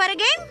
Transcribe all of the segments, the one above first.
for a game?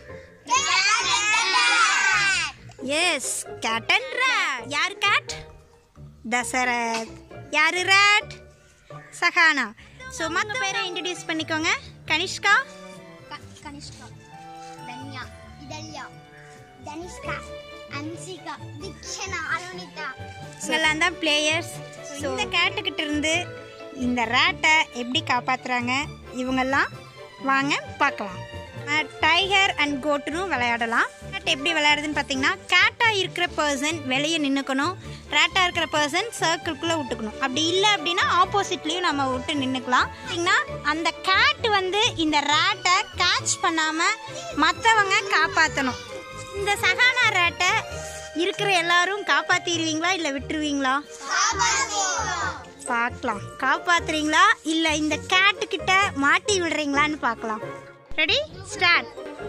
Yes, cat and rat. யார் cat? Dasarath யாரு rat? Sahana so மற்ற பேரை இன்ட்ரடியூஸ் பண்ணிக்கோங்க கனிஷ்கா கனிஷ்கா தன்யா இதல்யா தனிஷ்கா அன்சிகா திக்ஷனா அருணிதா இதெல்லாம் தான் பிளேயர்ஸ் ஸோ இந்த கேட்டுக்கிட்ட இருந்து இந்த ரேட்டை எப்படி காப்பாத்துறாங்க இவங்கெல்லாம் வாங்க பார்க்கலாம் டைகர் அண்ட் கோட்டுனும் விளையாடலாம் கேட் எப்படி விளையாடுதுன்னு பார்த்தீங்கன்னா கேட்டாக இருக்கிற பர்சன் வெளியே நின்றுக்கணும் ரேட்டாக இருக்கிற பர்சன் சர்க்கிள்குள்ளே விட்டுக்கணும் அப்படி இல்லை அப்படின்னா ஆப்போசிட்லேயும் நம்ம விட்டு நின்றுக்கலாம் பார்த்தீங்கன்னா அந்த கேட் வந்து இந்த ரேட்டை கேட்ச் பண்ணாமல் மற்றவங்க காப்பாற்றணும் இந்த சகானா ரேட்டை இருக்கிற எல்லாரும் காப்பாத்திடுவீங்களா இல்லை விட்டுருவீங்களா பார்க்கலாம் காப்பாத்துறீங்களா இல்லை இந்த கேட்டு கிட்ட மாட்டி விடுறீங்களான்னு பார்க்கலாம் ரெடி ஸ்டார்ட்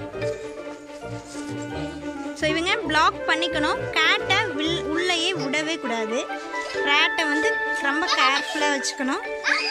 ஸோ இவங்க பிளாக் பண்ணிக்கணும் கேட்டை வில் உள்ளேயே விடவே கூடாது ரேட்டை வந்து ரொம்ப கேர்ஃபுல்லாக வச்சுக்கணும்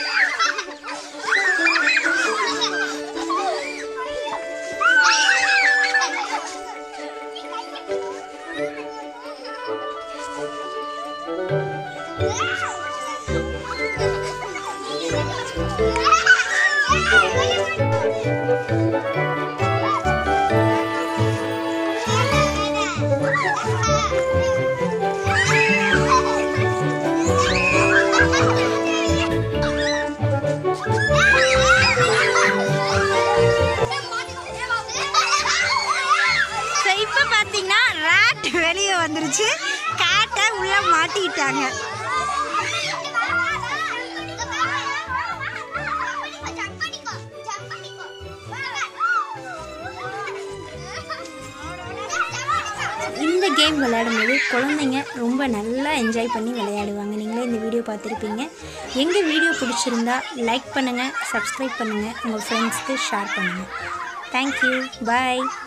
ஸோ இப்போ பார்த்தீங்கன்னா ரேட் வெளியே வந்துருச்சு கேட்டை உள்ளே மாட்டிக்கிட்டாங்க இந்த கேம் விளையாடும்போது குழந்தைங்க ரொம்ப நல்லா என்ஜாய் பண்ணி விளையாடுவாங்க நீங்களே இந்த வீடியோ பார்த்துருப்பீங்க எங்கள் வீடியோ பிடிச்சிருந்தா லைக் பண்ணுங்கள் சப்ஸ்கிரைப் பண்ணுங்கள் உங்கள் ஃப்ரெண்ட்ஸ்க்கு ஷேர் பண்ணுங்கள் தேங்க்யூ பாய்